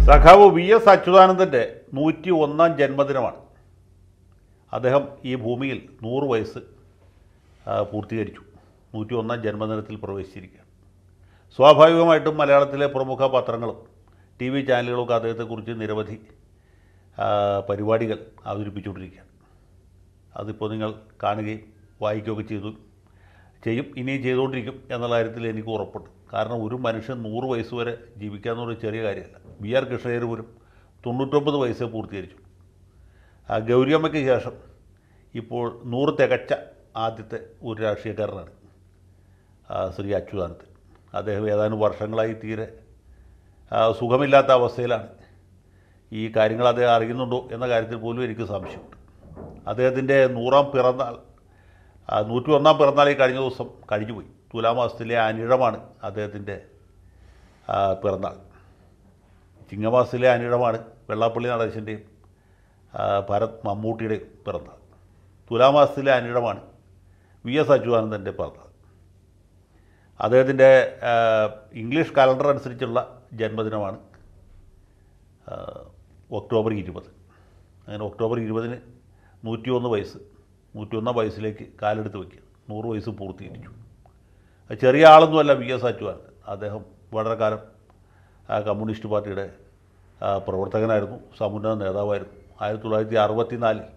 സഖാവ് V S അച്യുതാനന്ദൻ്റെ നൂറ്റി ഒന്നാം ജന്മദിനമാണ് അദ്ദേഹം ഈ ഭൂമിയിൽ നൂറ് വയസ്സ് ആ, പൂർത്തീകരിച്ചു നൂറ്റി ഒന്നാം ജന്മദിനത്തിൽ പ്രവേശിച്ചിരിക്കുകയാണ് സ്വാഭാവികമായിട്ടും മലയാളത്തിലെ പ്രമുഖ പത്രങ്ങളും ടി വി ചാനലുകളൊക്കെ അദ്ദേഹത്തെക്കുറിച്ച് നിരവധി ആ, പരിപാടികൾ അവതരിപ്പിച്ചുകൊണ്ടിരിക്കുകയാണ് അതിപ്പോൾ നിങ്ങൾ കാണുകയും വായിക്കുകയൊക്കെ ചെയ്തു ചെയ്യും ഇനിയും ചെയ്തുകൊണ്ടിരിക്കും എന്നുള്ള കാര്യത്തിൽ എനിക്ക് ഉറപ്പുണ്ട് കാരണം ഒരു മനുഷ്യൻ നൂറ് വയസ്സ് വരെ ജീവിക്കുക എന്നൊരു ചെറിയ കാര്യമല്ല ബി ആർ കൃഷ്ണയ്യർ പോലും തൊണ്ണൂറ്റൊമ്പത് വയസ്സ് പൂർത്തീകരിച്ചു ആ ഗൗരിയമ്മയ്ക്ക് ശേഷം ഇപ്പോൾ നൂറ് തികച്ച ആദ്യത്തെ ഒരു രാഷ്ട്രീയക്കാരനാണ് ആ, ശ്രീ അച്യുതാനന്ദൻ അദ്ദേഹം ഏതാനും വർഷങ്ങളായി തീരെ ആ, സുഖമില്ലാത്ത അവസ്ഥയിലാണ് ഈ കാര്യങ്ങൾ അദ്ദേഹം അറിയുന്നുണ്ടോ എന്ന കാര്യത്തിൽ പോലും എനിക്ക് സംശയമുണ്ട് അദ്ദേഹത്തിൻ്റെ നൂറാം പിറന്നാൾ ആ, നൂറ്റി ഒന്നാം പിറന്നാൾ ഈ കഴിഞ്ഞ ദിവസം കഴിഞ്ഞുപോയി തുലാമാസത്തിലെ അനിഴമാണ് അദ്ദേഹത്തിൻ്റെ ആ, പിറന്നാൾ ചിങ്ങമാസത്തിലെ അനിഴമാണ് വെള്ളാപ്പള്ളി നടേശൻ്റെയും ആ, ഭരത് മമ്മൂട്ടിയുടെയും പിറന്നാൾ തുലാമാസത്തിലെ അനിഴമാണ് വി എസ് അച്യുതാനന്ദൻ്റെ പിറന്നാൾ അദ്ദേഹത്തിൻ്റെ ആ, ഇംഗ്ലീഷ് കലണ്ടർ അനുസരിച്ചുള്ള ജന്മദിനമാണ് ആ, ഒക്ടോബർ ഇരുപത് അങ്ങനെ ഒക്ടോബർ ഇരുപതിന് നൂറ്റിയൊന്ന് വയസ്സ് നൂറ്റിയൊന്നാം വയസ്സിലേക്ക് കാലെടുത്ത് വയ്ക്കുക നൂറ് വയസ്സ് പൂർത്തീകരിച്ചു അത് ചെറിയ ആളൊന്നുമല്ല വി എസ് അച്യുതാനന്ദൻ അദ്ദേഹം വളരെ കാലം ആ, കമ്മ്യൂണിസ്റ്റ് പാർട്ടിയുടെ ആ, പ്രവർത്തകനായിരുന്നു സമുന്നത നേതാവായിരുന്നു ആയിരത്തി തൊള്ളായിരത്തി അറുപത്തിനാലിൽ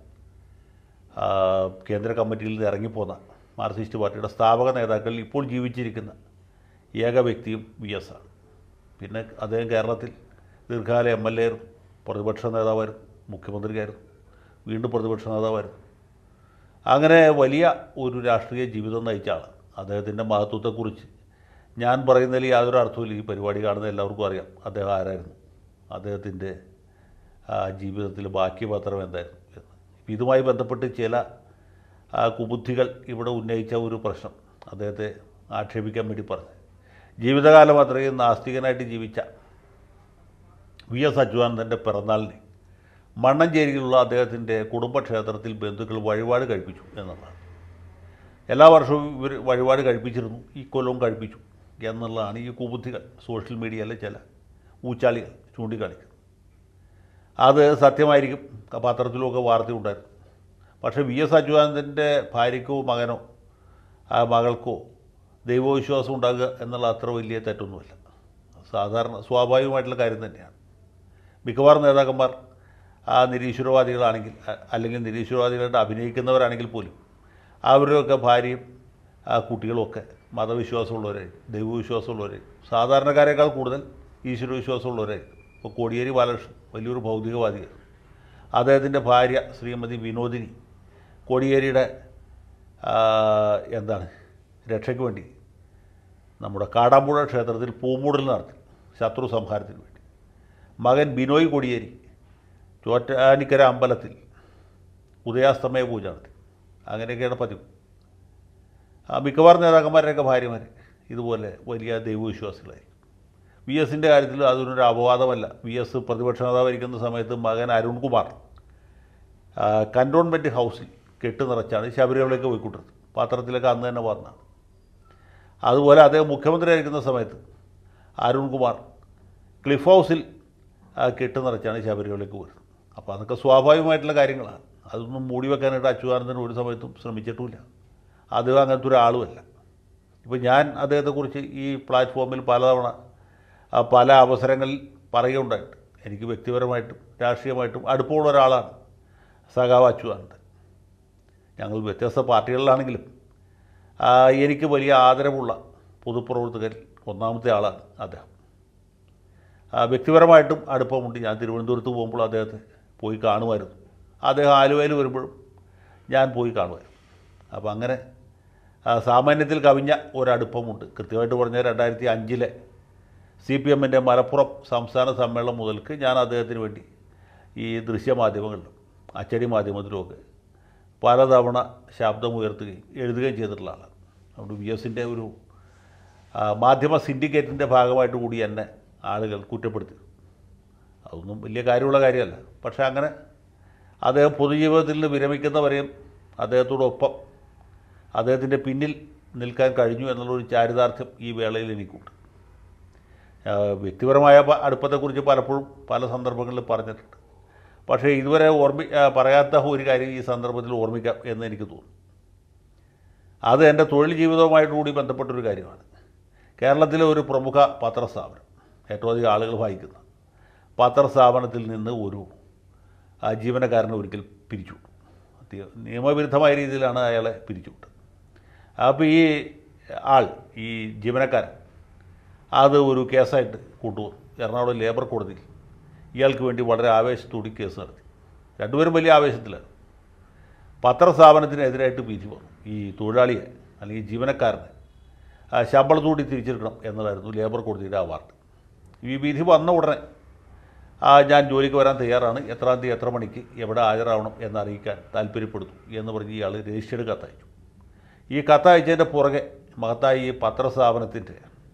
കേന്ദ്ര കമ്മിറ്റിയിൽ നിന്ന് ഇറങ്ങിപ്പോന്ന മാർക്സിസ്റ്റ് പാർട്ടിയുടെ സ്ഥാപക നേതാക്കളിൽ ഇപ്പോൾ ജീവിച്ചിരിക്കുന്ന ഏക വ്യക്തിയും വി എസ് ആണ് പിന്നെ അദ്ദേഹം കേരളത്തിൽ ദീർഘകാല എം എൽ എ ആയിരുന്നു പ്രതിപക്ഷ നേതാവായിരുന്നു മുഖ്യമന്ത്രിയായിരുന്നു വീണ്ടും പ്രതിപക്ഷ നേതാവായിരുന്നു അങ്ങനെ വലിയ ഒരു രാഷ്ട്രീയ ജീവിതം നയിച്ച ആളാണ് അദ്ദേഹത്തിൻ്റെ മഹത്വത്തെക്കുറിച്ച് ഞാൻ പറയുന്നതിൽ യാതൊരു അർത്ഥമില്ല ഈ പരിപാടി കാണുന്ന എല്ലാവർക്കും അറിയാം അദ്ദേഹം ആരായിരുന്നു അദ്ദേഹത്തിൻ്റെ ജീവിതത്തിൽ ബാക്കി പത്രം എന്തായിരുന്നു എന്ന് ഇപ്പം ഇതുമായി ബന്ധപ്പെട്ട് ചില ആ, കുബുദ്ധികൾ ഇവിടെ ഉന്നയിച്ച ഒരു പ്രശ്നം അദ്ദേഹത്തെ ആക്ഷേപിക്കാൻ വേണ്ടി പറഞ്ഞു ജീവിതകാലം അത്രയും നാസ്തികനായിട്ട് ജീവിച്ച വി എസ് അച്യുതാനന്ദൻ്റെ പിറന്നാളിന് മണ്ണഞ്ചേരിയിലുള്ള അദ്ദേഹത്തിൻ്റെ കുടുംബക്ഷേത്രത്തിൽ ബന്ധുക്കൾ വഴിപാട് കഴിപ്പിച്ചു എന്നുള്ളതാണ് എല്ലാ വർഷവും ഇവർ വഴിപാട് കഴിപ്പിച്ചിരുന്നു ഈ കൊല്ലവും കഴിപ്പിച്ചു എന്നുള്ളതാണ് ഈ കുബുദ്ധികൾ സോഷ്യൽ മീഡിയയിലെ ചില ഊച്ചാളികൾ ചൂണ്ടിക്കാണിക്കുന്നത് അത് സത്യമായിരിക്കും പത്രത്തിലുമൊക്കെ വാർത്തയുണ്ടായിരുന്നു പക്ഷേ വി എസ് അച്യുതാനന്ദൻ്റെ ഭാര്യയ്ക്കോ മകനോ ആ മകൾക്കോ ദൈവവിശ്വാസം ഉണ്ടാകുക എന്നുള്ള അത്ര വലിയ തെറ്റൊന്നുമല്ല സാധാരണ സ്വാഭാവികമായിട്ടുള്ള കാര്യം തന്നെയാണ് മിക്കവാറും നേതാക്കന്മാർ ആ നിരീശ്വരവാദികളാണെങ്കിൽ അ- അല്ലെങ്കിൽ നിരീശ്വരവാദികളായിട്ട് അഭിനയിക്കുന്നവരാണെങ്കിൽ പോലും അവരുടെയൊക്കെ ഭാര്യയും ആ കുട്ടികളുമൊക്കെ മതവിശ്വാസമുള്ളവരായിരിക്കും ദൈവവിശ്വാസമുള്ളവരായിരിക്കും സാധാരണക്കാരേക്കാൾ കൂടുതൽ ഈശ്വരവിശ്വാസമുള്ളവരായിരിക്കും ഇപ്പോൾ കോടിയേരി ബാലകൃഷ്ണൻ വലിയൊരു ഭൗതികവാദിയാണ് അദ്ദേഹത്തിൻ്റെ ഭാര്യ ശ്രീമതി വിനോദിനി കോടിയേരിയുടെ ആ, എന്താണ് രക്ഷയ്ക്ക് വേണ്ടി നമ്മുടെ കാടാമ്പുഴ ക്ഷേത്രത്തിൽ പൂമൂടൽ നടത്തി ശത്രു സംഹാരത്തിന് വേണ്ടി മകൻ ബിനോയ് കൊടിയേരി ചോറ്റാനിക്കര അമ്പലത്തിൽ ഉദയാസ്തമയ പൂജ നടത്തി അങ്ങനെയൊക്കെയാണ് പതിവ് ആ മിക്കവാറും നേതാക്കന്മാരുടെയൊക്കെ ഭാര്യമാർ ഇതുപോലെ വലിയ ദൈവവിശ്വാസികളായിരിക്കും വി എസിൻ്റെ കാര്യത്തിൽ അതൊരു അപവാദമല്ല വി എസ് പ്രതിപക്ഷ നേതാവായിരിക്കുന്ന സമയത്ത് മകൻ അരുൺകുമാർ ആ, കൻറ്റോൺമെൻറ്റ് ഹൗസിൽ കെട്ട് നിറച്ചാണ് ശബരിമലയ്ക്ക് പോയിക്കൊണ്ടിരുന്നത് പത്രത്തിലൊക്കെ അന്ന് തന്നെ വന്നതാണ് അതുപോലെ അദ്ദേഹം മുഖ്യമന്ത്രി ആയിരിക്കുന്ന സമയത്ത് അരുൺകുമാർ ക്ലിഫ് ഹൗസിൽ ആ, കെട്ട് നിറച്ചാണ് ശബരിമലയ്ക്ക് പോരുന്നത് അപ്പോൾ അതൊക്കെ സ്വാഭാവികമായിട്ടുള്ള കാര്യങ്ങളാണ് അതൊന്നും മൂടി വെക്കാനായിട്ട് അച്യുതാനന്ദൻ ഒരു സമയത്തും ശ്രമിച്ചിട്ടുമില്ല അദ്ദേഹം അങ്ങനത്തെ ഒരാളുമല്ല ഇപ്പോൾ ഞാൻ അദ്ദേഹത്തെക്കുറിച്ച് ഈ പ്ലാറ്റ്ഫോമിൽ പലതവണ ആ, പല അവസരങ്ങളിൽ പറയുകയുണ്ടായിട്ട് എനിക്ക് വ്യക്തിപരമായിട്ടും രാഷ്ട്രീയമായിട്ടും അടുപ്പമുള്ള ഒരാളാണ് സഖാവ് അച്യുതാനന്ദൻ ഞങ്ങൾ വ്യത്യസ്ത പാർട്ടികളിലാണെങ്കിലും ആ, എനിക്ക് വലിയ ആദരവുള്ള പൊതുപ്രവർത്തകരിൽ ഒന്നാമത്തെ ആളാണ് അദ്ദേഹം ആ, വ്യക്തിപരമായിട്ടും അടുപ്പമുണ്ട് ഞാൻ തിരുവനന്തപുരത്ത് പോകുമ്പോൾ അദ്ദേഹത്തെ പോയി കാണുമായിരുന്നു അദ്ദേഹം ആലുവയിൽ വരുമ്പോഴും ഞാൻ പോയി കാണുമായിരുന്നു അപ്പോൾ അങ്ങനെ ആ, സാമാന്യത്തിൽ കവിഞ്ഞ ഒരടുപ്പമുണ്ട് കൃത്യമായിട്ട് പറഞ്ഞാൽ രണ്ടായിരത്തി അഞ്ചിലെ സി പി എമ്മിൻ്റെ മലപ്പുറം സംസ്ഥാന സമ്മേളനം മുതൽക്ക് ഞാൻ അദ്ദേഹത്തിന് വേണ്ടി ഈ ദൃശ്യമാധ്യമങ്ങളിലും അച്ചടി മാധ്യമത്തിലുമൊക്കെ പലതവണ ശബ്ദമുയർത്തുകയും എഴുതുകയും ചെയ്തിട്ടുള്ള ആളാണ് അതുകൊണ്ട് വി എസിൻ്റെ ഒരു ആ, മാധ്യമ സിൻഡിക്കേറ്റിൻ്റെ ഭാഗമായിട്ട് കൂടി എന്നെ ആളുകൾ കുറ്റപ്പെടുത്തി അതൊന്നും വലിയ കാര്യമുള്ള കാര്യമല്ല പക്ഷേ അങ്ങനെ അദ്ദേഹം പൊതുജീവിതത്തിൽ നിന്ന് വിരമിക്കുന്നവരെയും അദ്ദേഹത്തോടൊപ്പം അദ്ദേഹത്തിൻ്റെ പിന്നിൽ നിൽക്കാൻ കഴിഞ്ഞു എന്നുള്ളൊരു ചാരിതാർത്ഥ്യം ഈ വേളയിൽ എനിക്കുണ്ട് ആ, വ്യക്തിപരമായ പ- അടുപ്പത്തെക്കുറിച്ച് പലപ്പോഴും പല സന്ദർഭങ്ങളിൽ പറഞ്ഞിട്ടുണ്ട് പക്ഷേ ഇതുവരെ ഓർമ്മി ആ, പറയാത്ത ഒരു കാര്യം ഈ സന്ദർഭത്തിൽ ഓർമ്മിക്കാം എന്ന് എനിക്ക് തോന്നുന്നു അത് എൻ്റെ തൊഴിൽ ജീവിതവുമായിട്ട് കൂടി ബന്ധപ്പെട്ടൊരു കാര്യമാണ് കേരളത്തിലെ ഒരു പ്രമുഖ പത്രസ്ഥാപനം ഏറ്റവും അധികം ആളുകൾ വായിക്കുന്ന പത്രസ്ഥാപനത്തിൽ നിന്ന് ഒരു ആ, ജീവനക്കാരനെ ഒരിക്കൽ പിരിച്ചുവിട്ടു അത്യ- നിയമവിരുദ്ധമായ രീതിയിലാണ് അയാളെ പിരിച്ചുവിട്ടത് അപ്പോൾ ഈ ആൾ ഈ ജീവനക്കാരൻ അത് ഒരു കേസായിട്ട് കൊണ്ടുവന്നു എറണാകുളം ലേബർ കോടതിയിൽ ഇയാൾക്ക് വേണ്ടി വളരെ ആവേശത്തോടെ കേസ് നടത്തി രണ്ടുപേരും വലിയ ആവേശത്തിലാണ് പത്രസ്ഥാപനത്തിനെതിരായിട്ട് വിധി വന്നു ഈ തൊഴിലാളിയെ അല്ലെങ്കിൽ ജീവനക്കാരനെ ആ, ശമ്പളത്തോടി തിരിച്ചെടുക്കണം എന്നതായിരുന്നു ലേബർ കോടതിയുടെ അവാർഡ് ഈ വിധി വന്ന ഉടനെ ആ, ഞാൻ ജോലിക്ക് വരാൻ തയ്യാറാണ് എത്രാം തീയതി എത്ര മണിക്ക് എവിടെ ഹാജരാവണം എന്നറിയിക്കാൻ താല്പര്യപ്പെടുന്നു എന്ന് പറഞ്ഞ് ഇയാൾ രജിസ്റ്റേഡ് കത്തയച്ചു ഈ കത്തയച്ചതിൻ്റെ പുറകെ മഹത്തായ ഈ പത്രസ്ഥാപനത്തിൻ്റെ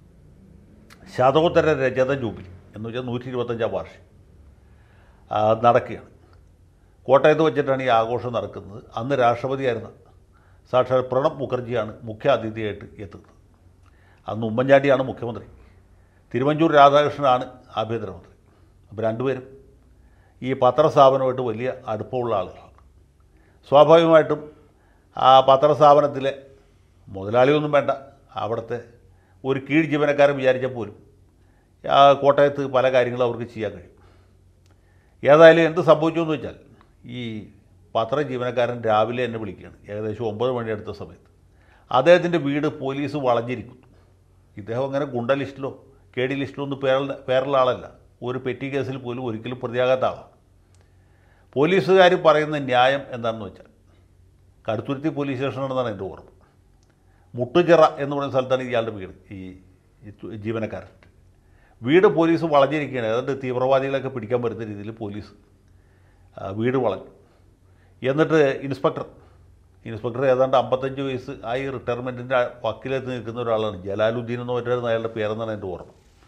ശതോത്തര രജത ജൂബിലി എന്ന് വെച്ചാൽ നൂറ്റി ഇരുപത്തഞ്ചാം വാർഷികം ആ, നടക്കുകയാണ് കോട്ടയത്ത് വെച്ചിട്ടാണ് ഈ ആഘോഷം നടക്കുന്നത് അന്ന് രാഷ്ട്രപതിയായിരുന്ന സാക്ഷാൽ പ്രണബ് മുഖർജിയാണ് മുഖ്യ അതിഥിയായിട്ട് എത്തുന്നത് അന്ന് ഉമ്മൻചാണ്ടിയാണ് മുഖ്യമന്ത്രി തിരുവഞ്ചൂർ രാധാകൃഷ്ണനാണ് ആഭ്യന്തരമന്ത്രി അപ്പോൾ രണ്ടുപേരും ഈ പത്രസ്ഥാപനമായിട്ട് വലിയ അടുപ്പമുള്ള ആളുകളാണ് സ്വാഭാവികമായിട്ടും ആ പത്രസ്ഥാപനത്തിലെ മുതലാളിയൊന്നും വേണ്ട അവിടുത്തെ ഒരു കീഴ് ജീവനക്കാരൻ വിചാരിച്ചാൽ പോലും ആ കോട്ടയത്ത് പല കാര്യങ്ങളും അവർക്ക് ചെയ്യാൻ കഴിയും ഏതായാലും എന്ത് സംഭവിച്ചു എന്ന് വെച്ചാൽ ഈ പത്ര ജീവനക്കാരൻ രാവിലെ എന്നെ വിളിക്കുകയാണ് ഏകദേശം ഒമ്പത് മണി അടുത്ത സമയത്ത് അദ്ദേഹത്തിൻ്റെ വീട് പോലീസ് വളഞ്ഞിരിക്കുന്നു ഇദ്ദേഹം അങ്ങനെ ഗുണ്ട ലിസ്റ്റിലോ കെ ഡി ലിസ്റ്റിലോ ഒന്നും പേരുള്ള പേരുള്ള ആളല്ല ഒരു പെറ്റി കേസിൽ പോലും ഒരിക്കലും പ്രതിയാകാത്ത ആളാണ് പോലീസുകാർ പറയുന്ന ന്യായം എന്താണെന്ന് വെച്ചാൽ കടുത്തുരുത്തി പോലീസ് സ്റ്റേഷനാണെന്നാണ് എൻ്റെ ഓർമ്മ മുട്ടുചിറ എന്ന് പറയുന്ന സ്ഥലത്താണ് ഇയാളുടെ വീട് ഈ ഈ തു- ജീവനക്കാരൻ വീട് പോലീസ് വളഞ്ഞിരിക്കുകയാണ് അതുകൊണ്ട് തീവ്രവാദികളൊക്കെ പിടിക്കാൻ പറ്റുന്ന രീതിയിൽ പോലീസ് ആ, വീട് വളഞ്ഞു എന്നിട്ട് ഇൻസ്പെക്ടർ ഇൻസ്പെക്ടർ ഏതാണ്ട് അമ്പത്തഞ്ച് വയസ്സ് ആയി റിട്ടയർമെൻറ്റിൻ്റെ വക്കിലെത്തി നിൽക്കുന്ന ഒരാളാണ് ജലാലുദ്ദീൻ എന്ന് പറഞ്ഞിരുന്ന അയാളുടെ പേരെന്നാണ് എൻ്റെ ഓർമ്മ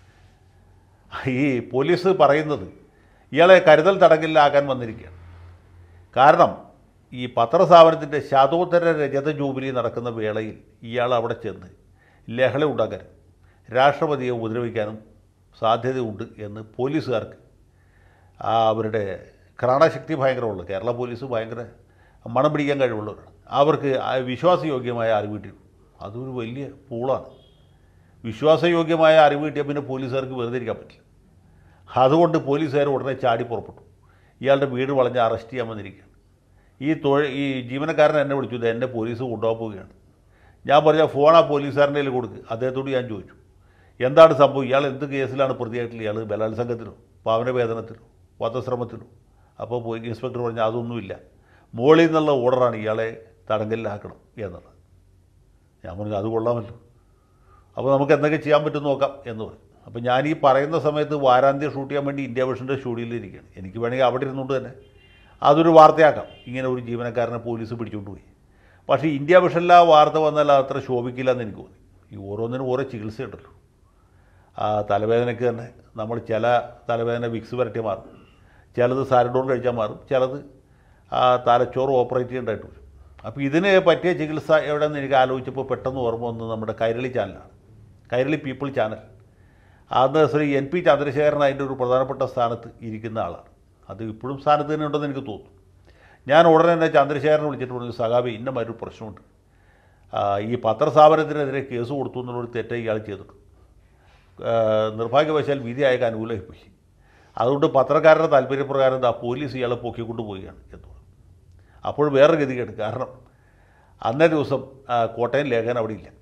ഈ പോലീസ് പറയുന്നത് ഇയാളെ കരുതൽ തടങ്കലിലാക്കാൻ വന്നിരിക്കുകയാണ് കാരണം ഈ പത്രസ്ഥാപനത്തിൻ്റെ ശതോത്തര രജത ജൂബിലി നടക്കുന്ന വേളയിൽ ഇയാൾ അവിടെ ചെന്ന് ലഹള ഉണ്ടാക്കാനും രാഷ്ട്രപതിയെ ഉപദ്രവിക്കാനും സാധ്യതയുണ്ട് എന്ന് പോലീസുകാർക്ക് ആ അവരുടെ ഘ്രാണശക്തി ഭയങ്കരമുള്ളൂ കേരള പോലീസ് ഭയങ്കര മണം പിടിക്കാൻ കഴിവുള്ളവരാണ് അവർക്ക് ആ വിശ്വാസയോഗ്യമായ അറിവ് കിട്ടിയിരുന്നു അതൊരു വലിയ പൂളാണ് വിശ്വാസയോഗ്യമായ അറിവ് കിട്ടിയാൽ പിന്നെ പോലീസുകാർക്ക് വെറുതെ ഇരിക്കാൻ പറ്റില്ല അതുകൊണ്ട് പോലീസുകാർ ഉടനെ ചാടി പുറപ്പെട്ടു ഇയാളുടെ വീട് വളഞ്ഞ് അറസ്റ്റ് ചെയ്യാൻ വന്നിരിക്കുകയാണ് ഈ തൊഴിൽ ഈ ജീവനക്കാരൻ എന്നെ വിളിച്ചു "ദേ എന്നെ പോലീസ് കൊണ്ടുപോകാൻ പോവുകയാണ് ഞാൻ പറഞ്ഞ ഫോൺ ആ പോലീസുകാരൻ്റെ കയ്യിൽ കൊടുക്ക് അദ്ദേഹത്തോട് ഞാൻ ചോദിച്ചു എന്താണ് സംഭവം ഇയാൾ എന്ത് കേസിലാണ് പ്രതിയായിട്ടുള്ള ഇയാൾ ബലാത്സംഗത്തിലോ പാവനവേദനത്തിലോ വധശ്രമത്തിലോ അപ്പോൾ പോയി ഇൻസ്പെക്ടർ പറഞ്ഞു അതൊന്നുമില്ല മുകളിൽ നിന്നുള്ള ഓർഡറാണ് ഇയാളെ തടങ്കലിലാക്കണം എന്നുള്ളത് ഞാൻ പറഞ്ഞു അത് കൊള്ളാമല്ലോ അപ്പോൾ നമുക്ക് എന്തൊക്കെ ചെയ്യാൻ പറ്റും നോക്കാം എന്ന് പറഞ്ഞു അപ്പോൾ ഞാൻ ഈ പറയുന്ന സമയത്ത് വാരാന്ത്യം ഷൂട്ട് ചെയ്യാൻ വേണ്ടി ഇന്ത്യ വിഷൻ്റെ സ്റ്റുഡിയോയിലിരിക്കുകയാണ് എനിക്ക് വേണമെങ്കിൽ അവിടെ ഇരുന്നുകൊണ്ട് തന്നെ അതൊരു വാർത്തയാക്കാം ഇങ്ങനെ ഒരു ജീവനക്കാരനെ പോലീസ് പിടിച്ചുകൊണ്ട് പോയി പക്ഷേ ഇന്ത്യ വിഷനിൽ ആ വാർത്ത വന്നാൽ അത് അത്ര ശോഭിക്കില്ല എന്ന് എനിക്ക് തോന്നി ഈ ഓരോന്നിനും ഓരോ ചികിത്സയുണ്ടല്ലോ ആ തലവേദനയ്ക്ക് തന്നെ നമ്മൾ ചില തലവേദന വിക്സ് വരട്ടി മാറും ചിലത് സാരഡോൺ കഴിച്ചാൽ മാറും ചിലത് ആ തലച്ചോറ് ഓപ്പറേറ്റ് ചെയ്യേണ്ടതായിട്ട് വരും അപ്പോൾ ഇതിന് പറ്റിയ ചികിത്സ എവിടെയെന്ന് എനിക്ക് ആലോചിച്ചപ്പോൾ പെട്ടെന്ന് ഓർമ്മ വന്നത് നമ്മുടെ കൈരളി ചാനലാണ് കൈരളി പീപ്പിൾ ചാനൽ അന്ന് ശ്രീ എൻ പി ചന്ദ്രശേഖരൻ അതിൻ്റെ ഒരു പ്രധാനപ്പെട്ട സ്ഥാനത്ത് ഇരിക്കുന്ന ആളാണ് അത് ഇപ്പോഴും സ്ഥാനത്ത് തന്നെ ഉണ്ടെന്ന് എനിക്ക് തോന്നുന്നു ഞാൻ ഉടനെ തന്നെ ചന്ദ്രശേഖരനെ വിളിച്ചിട്ട് പറഞ്ഞു സഖാബി ഇന്ന മാതിരി ഒരു പ്രശ്നമുണ്ട് ആ, ഈ പത്രസ്ഥാപനത്തിനെതിരെ കേസ് കൊടുത്തു എന്നുള്ളൊരു തെറ്റ് ഇയാൾ ചെയ്തിട്ടുണ്ട് ആ, നിർഭാഗ്യവശാൽ വിധി അയക്കാൻ അനുകൂലമായി പോയി അതുകൊണ്ട് പത്രക്കാരുടെ താല്പര്യപ്രകാരം ദാ പോലീസ് ഇയാളെ പൊക്കിക്കൊണ്ട് പോവുകയാണ് എന്ന് പറഞ്ഞു അപ്പോൾ വേറെ ഗതികേട് കാരണം അന്നേ ദിവസം ആ, കോട്ടയം ലേഖനം അവിടെ ഇല്ല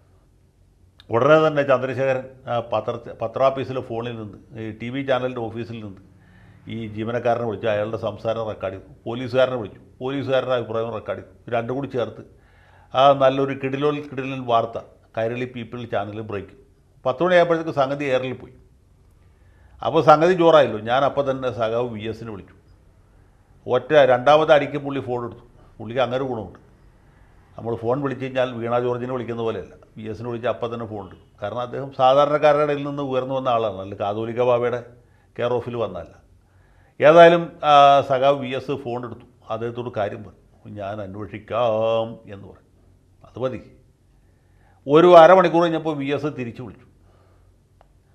ഉടനെ തന്നെ ചന്ദ്രശേഖരൻ ആ, പത്ര പത്രാഫീസിലെ ഫോണിൽ നിന്ന് ഈ ടി വി ചാനലിൻ്റെ ഓഫീസിൽ നിന്ന് ഈ ജീവനക്കാരനെ വിളിച്ചു അയാളുടെ സംസാരം റെക്കോർഡ് ചെയ്തു പോലീസുകാരനെ വിളിച്ചു പോലീസുകാരുടെ അഭിപ്രായം റെക്കോർഡ് ചെയ്തു രണ്ടും കൂടി ചേർത്ത് ആ നല്ലൊരു കിടിലോൽ കിടിലൻ വാർത്ത കൈരളി പീപ്പിൾ ചാനൽ ബ്രേക്ക് പത്ത് മണിയായപ്പോഴത്തേക്ക് സംഗതി എയറിൽ പോയി അപ്പോൾ സംഗതി ജോറായല്ലോ ഞാൻ അപ്പോൾ തന്നെ സഖാവ് വി എസിനെ വിളിച്ചു ഒറ്റ രണ്ടാമത്തെ അടിക്ക് പുള്ളി ഫോൺ എടുത്തു പുള്ളിക്ക് അങ്ങനെ ഒരു ഗുണമുണ്ട് നമ്മൾ ഫോൺ വിളിച്ചു കഴിഞ്ഞാൽ വീണ ജോർജിനെ വിളിക്കുന്ന പോലെയല്ല വി എസിനെ വിളിച്ച് അപ്പം തന്നെ ഫോൺ എടുക്കും കാരണം അദ്ദേഹം സാധാരണക്കാരുടെ ഇടയിൽ നിന്ന് ഉയർന്നു വന്ന ആളാണ് അല്ല കാതോലിക്ക ബാബയുടെ കെയർ ഓഫിൽ വന്നതല്ല ഏതായാലും ആ, സഖാവ് വി എസ് ഫോൺ എടുത്തു അദ്ദേഹത്തോട് കാര്യം പറഞ്ഞു ഞാൻ അന്വേഷിക്കാം എന്ന് പറഞ്ഞു അത് മതി ഒരു അരമണിക്കൂർ കഴിഞ്ഞപ്പോൾ വി എസ് തിരിച്ചു വിളിച്ചു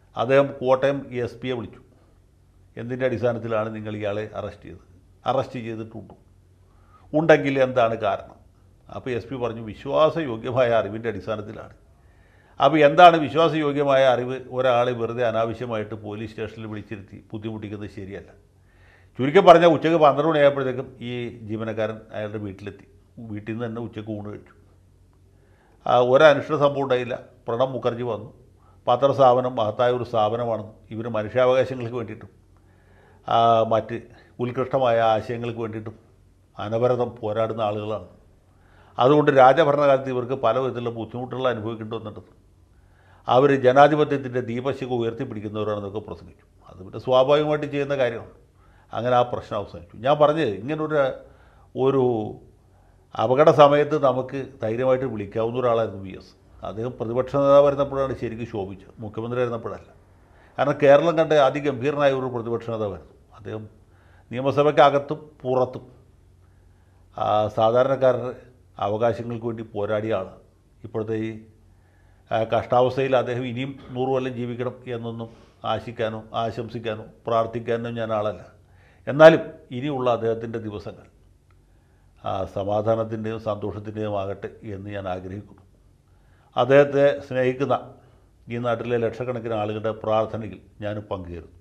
അദ്ദേഹം കോട്ടയം എസ് പിയെ വിളിച്ചു എന്തിൻ്റെ അടിസ്ഥാനത്തിലാണ് നിങ്ങൾ ഇയാളെ അറസ്റ്റ് ചെയ്തത് അറസ്റ്റ് ചെയ്തിട്ടുണ്ടോ ഉണ്ടെങ്കിൽ എന്താണ് കാരണം അപ്പോൾ എസ് പി പറഞ്ഞു വിശ്വാസയോഗ്യമായ അറിവിൻ്റെ അടിസ്ഥാനത്തിലാണ് അപ്പോൾ എന്താണ് വിശ്വാസയോഗ്യമായ അറിവ് ഒരാളെ വെറുതെ അനാവശ്യമായിട്ട് പോലീസ് സ്റ്റേഷനിൽ വിളിച്ചിരുത്തി ബുദ്ധിമുട്ടിക്കുന്നത് ശരിയല്ല ചുരുക്കി പറഞ്ഞാൽ ഉച്ചയ്ക്ക് പന്ത്രണ്ട് മണിയായപ്പോഴത്തേക്കും ഈ ജീവനക്കാരൻ അയാളുടെ വീട്ടിലെത്തി വീട്ടിൽ നിന്ന് തന്നെ ഉച്ചയ്ക്ക് ഊണ് കഴിച്ചു ആ, ഒരനുഷ്ഠ സംഭവം ഉണ്ടായില്ല പ്രണബ് മുഖർജി വന്നു പത്രസ്ഥാപനം മഹത്തായ ഒരു സ്ഥാപനമാണെന്നും ഇവർ മനുഷ്യാവകാശങ്ങൾക്ക് വേണ്ടിയിട്ടും ആ, മറ്റ് ഉത്കൃഷ്ടമായ ആശയങ്ങൾക്ക് വേണ്ടിയിട്ടും അനവരതം പോരാടുന്ന ആളുകളാണ് അതുകൊണ്ട് രാജഭരണകാലത്ത് ഇവർക്ക് പല വിധത്തിലുള്ള ബുദ്ധിമുട്ടുകൾ അനുഭവിക്കേണ്ടി വന്നിട്ടുണ്ട് അവർ ജനാധിപത്യത്തിൻ്റെ ദീപശിഖ ഉയർത്തിപ്പിടിക്കുന്നവരാണെന്നൊക്കെ പ്രസംഗിച്ചു അത് പിന്നെ സ്വാഭാവികമായിട്ട് ചെയ്യുന്ന കാര്യമാണ് അങ്ങനെ ആ പ്രശ്നം അവസാനിച്ചു ഞാൻ പറഞ്ഞത് ഇങ്ങനൊരു ഒരു അപകട സമയത്ത് നമുക്ക് ധൈര്യമായിട്ട് വിളിക്കാവുന്ന ഒരാളായിരുന്നു വി എസ് അദ്ദേഹം പ്രതിപക്ഷ നേതാവായിരുന്നപ്പോഴാണ് ശരിക്കും ശോഭിച്ചത് മുഖ്യമന്ത്രി ആയിരുന്നപ്പോഴല്ല കാരണം കേരളം കണ്ട അതിഗംഭീരനായ ഒരു പ്രതിപക്ഷ നേതാവായിരുന്നു അദ്ദേഹം നിയമസഭയ്ക്കകത്തും പുറത്തും ആ, സാധാരണക്കാരുടെ അവകാശങ്ങൾക്ക് വേണ്ടി പോരാടിയ ആൾ ഇപ്പോഴത്തെ ഈ ആ, കഷ്ടാവസ്ഥയിൽ അദ്ദേഹം ഇനിയും നൂറ് കൊല്ലം ജീവിക്കണം എന്നൊന്നും ആശിക്കാനോ ആശംസിക്കാനോ പ്രാർത്ഥിക്കാനോ ഞാൻ ആളല്ല എന്നാലും ഇനിയുള്ള അദ്ദേഹത്തിൻ്റെ ദിവസങ്ങൾ ആ, സമാധാനത്തിൻ്റെയും സന്തോഷത്തിൻ്റെയും ആകട്ടെ എന്ന് ഞാൻ ആഗ്രഹിക്കുന്നു അദ്ദേഹത്തെ സ്നേഹിക്കുന്ന ഈ നാട്ടിലെ ലക്ഷക്കണക്കിന് ആളുകളുടെ പ്രാർത്ഥനയിൽ ഞാൻ പങ്കുചേരുന്നു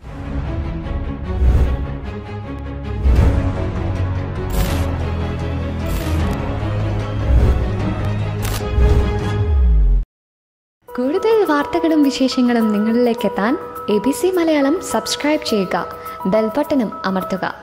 കൂടുതൽ വാർത്തകളും വിശേഷങ്ങളും നിങ്ങളിലേക്ക് എത്താൻ A B C Malayalam subscribe ചെയ്യുക ബെൽബട്ടനും അമർത്തുക